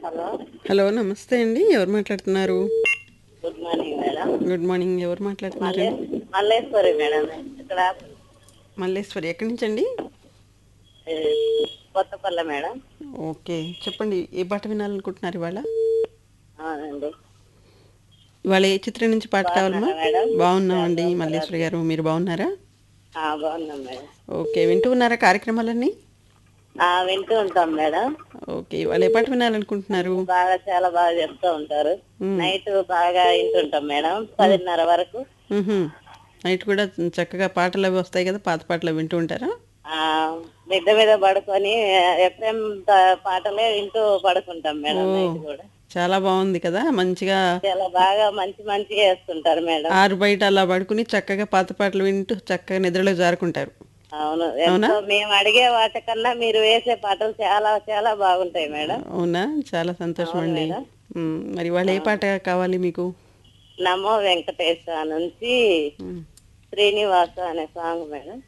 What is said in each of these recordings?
Hello hello నమస్తే అండి ఎవరు మాట్లాడుతున్నారు good morning madam good morning ఎవరు మాట్లాడుతున్నారు మల్లే మల్లేశ్వరి మేడం ఇక్కడ మల్లేశ్వరి ఎక్కడి నుంచి అండి ఏ, కొత్తపల్లె మేడం ఓకే చెప్పండి ఏ పాట వినాలనుకుంటున్నారు ఇవాళ అవునండి ఇవాళ ఏ చిత్రం నుంచి పాట కావాలమ్మా బాగున్నారా మేడం? బాగున్నామండి మల్లేశ్వరి గారు మీరు బాగున్నారా ఆ, బాగున్నాం మేడం ఓకే వింటూ ఉన్నారా కార్యక్రమాలన్నీ ఆ, వింటూ ఉంటాం మేడం ఓకే ఇవాళ ఏ పాట వినాలనుకుంటున్నారు బాగా చాలా బాగా చెప్తూ ఉంటారు నైట్ బాగా వింటుంటాం మేడం పదిన్నర వరకు మ్హూ. నైట్ కూడా చక్కగా పాటలు అవి వస్తాయి కదా పాత పాటలు అవి వింటూ ఉంటారా ఆ మిద్ద మీద పడుకొని ఎఫ్ఎం పాటలే వింటూ పడుకుంటాం మేడం నైట్ కూడా చాలా బాగుంది కదా మంచిగా చాలా బాగా మంచి మంచి వేస్తుంటారు మేడం ఆరు బయట అలా పడుకుని చక్కగా పాత పాటలు వింటూ చక్కగా నిద్రలో జారుకుంటారు అవును ఎంతో మేము అడిగే వాటికన్నా మీరు వేసే పాటలు చాలా చాలా బాగుంటాయి మేడం అవునా చాలా సంతోషం అండి మ్, మరి వాళ్ళు ఏ పాట కావాలి మీకు నమో వెంకటేశ నుంచి మ్, శ్రీనివాస అనే సాంగ్ మేడం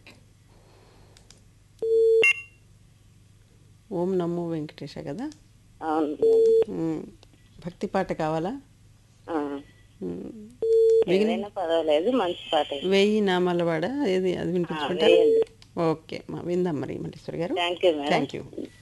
ఓం నమో వెంకటేశ కదా అవును మేడం. మ్, భక్తి పాట కావాలా ఆ. మ్, ఏదైనా పర్వాలేదు మంచి పాట వెయ్యి నామాల వాడ ఏది అది వినిపించుకుంటారా వేయండి ఓకే మా విందాం మరి మల్లేశ్వరి గారు thank you madam thank you